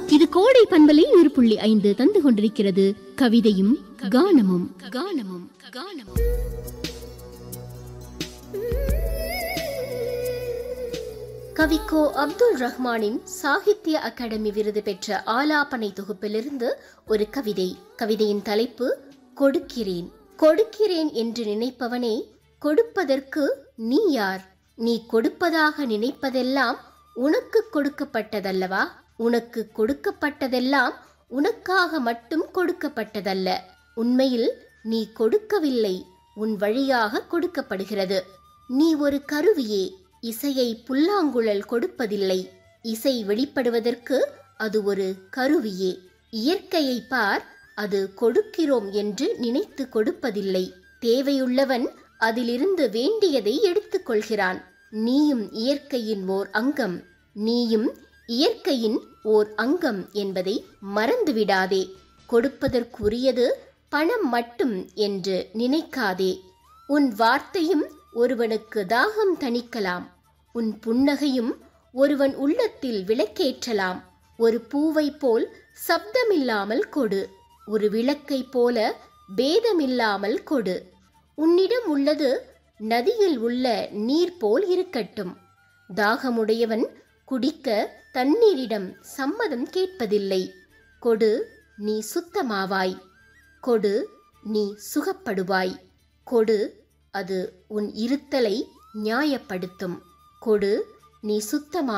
இது கோடை பண்பலை நூறு புள்ளி ஐந்து தந்து கொண்டிருக்கிறது கவிதையும் கானமும் கானமும் கானமும் கவிக்கோ அப்துல் ரஹ்மானின் சாகித்ய அகாடமி விருது பெற்ற ஆலாபனை தொகுப்பிலிருந்து ஒரு கவிதை கவிதையின் தலைப்பு கொடுக்கிறேன் கொடுக்கிறேன் என்று நினைப்பவனே கொடுப்பதற்கு நீ யார் நீ கொடுப்பதாக நினைப்பதெல்லாம் உனக்கு கொடுக்கப்பட்டதல்லவா உனக்கு கொடுக்கப்பட்டதெல்லாம் உனக்காக மட்டும் கொடுக்கப்பட்டதல்ல உண்மையில் நீ கொடுக்கவில்லை உன் வழியாக கொடுக்கப்படுகிறது நீ ஒரு கருவியே இசையை புல்லாங்குழல் கொடுப்பதில்லை இசை வெளிப்படுவதற்கு அது ஒரு கருவியே இயற்கையை பார் அது கொடுக்கிறோம் என்று நினைத்து கொடுப்பதில்லை தேவையுள்ளவன் அதிலிருந்து வேண்டியதை எடுத்துக்கொள்கிறான் நீயும் இயற்கையின் ஓர் அங்கம் நீயும் இயற்கையின் ஓர் அங்கம் என்பதை மறந்துவிடாதே கொடுப்பதற்குரியது பணம் மட்டும் என்று நினைக்காதே உன் வார்த்தையும் ஒருவனுக்கு தாகம் தணிக்கலாம் உன் புன்னகையும் ஒருவன் உள்ளத்தில் விளக்கேற்றலாம் ஒரு பூவை போல் சப்தமில்லாமல் கொடு ஒரு விளக்கை போல பேதமில்லாமல் கொடு உன்னிடம் உள்ளது நதியில் உள்ள நீர் போல் இருக்கட்டும் தாகமுடையவன் குடிக்க தண்ணீரிடம் சம்மதம் கேட்பதில்லை கொடு நீ சுத்தமாவாய் கொடு நீ சுகப்படுவாய் கொடு அது உன் இருத்தலை நியாயப்படுத்தும் கொடு நீ சுத்தமா